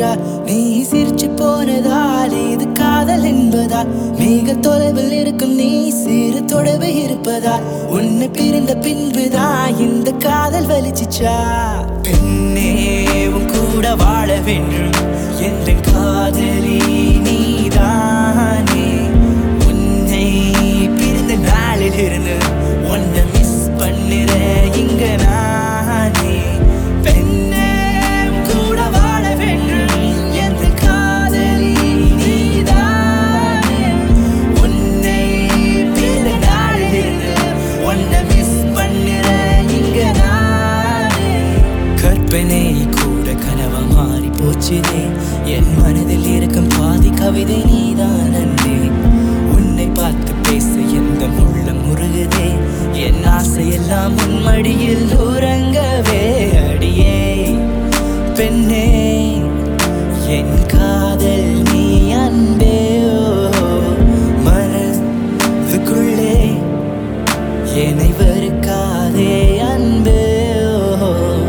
என்றா நீ சிரிச்சு போனதால் இது காதல் என்பதா மிக தொலைவில் இருக்கும் நீ சிறு தொடர்பு இருப்பதா உன்னை பிரிந்த பின்புதான் இந்த காதல் வலிச்சிச்சா பெண்ணே உன் கூட வாழ வேண்டும் என்ற காதலி நீதானே உன்னை பிரிந்த நாளில் இருந்து உன்னை மிஸ் பண்ணுற இங்க நானே பெண்ணே உன் கூட வாழ வேண்டும் என்ற காதலி நீதானே உன்னை பிரிந்த நாளில் இருந்து உன்னை மிஸ் பண்ணுற இங்க நானே கற்பனை கூட கனவா மாறி போச்சுதே என் மனதில் இருக்கும் பாதி கவிதை நீதான் அன்றே உன்னை பார்த்து பேச எந்த உள்ளம் முருகுதே என் ஆசையெல்லாம் உன் மடியில் உறங்கவே அடியே பெண்ணே என் காதல் நீ அன்பே ஓ மனதுக்குள்ளே என்னை வெறுக்காதே அன்பே ஓ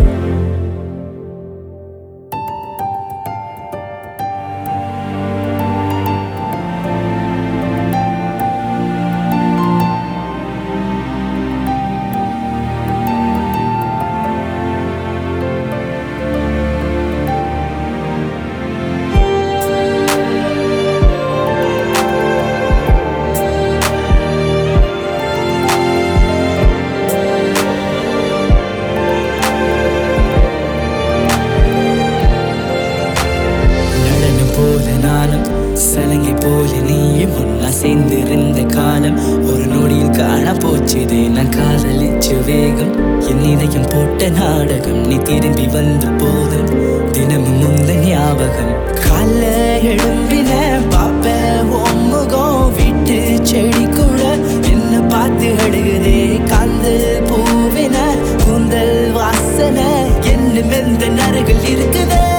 நடனம் போல நானும் சலங்கை போல நீயும் ஒன்னா சேர்ந்திருந்த காலம் ஒரு நொடியில் காண போச்சுதே நான் காதலிச்சு வேகம் என் இதயம் போட்ட நாடகம் நீ திரும்பி வந்த போதும் தினமும் முந்த ஞாபகம் கால எழும்பின பாப்ப உன் முகம் விட்டு செடி கூட என்ன பார்த்து அழுகுதே காந்தல் பூவின கூந்தல் வாசனை என்ன மெந்த நரகள் இருக்குதே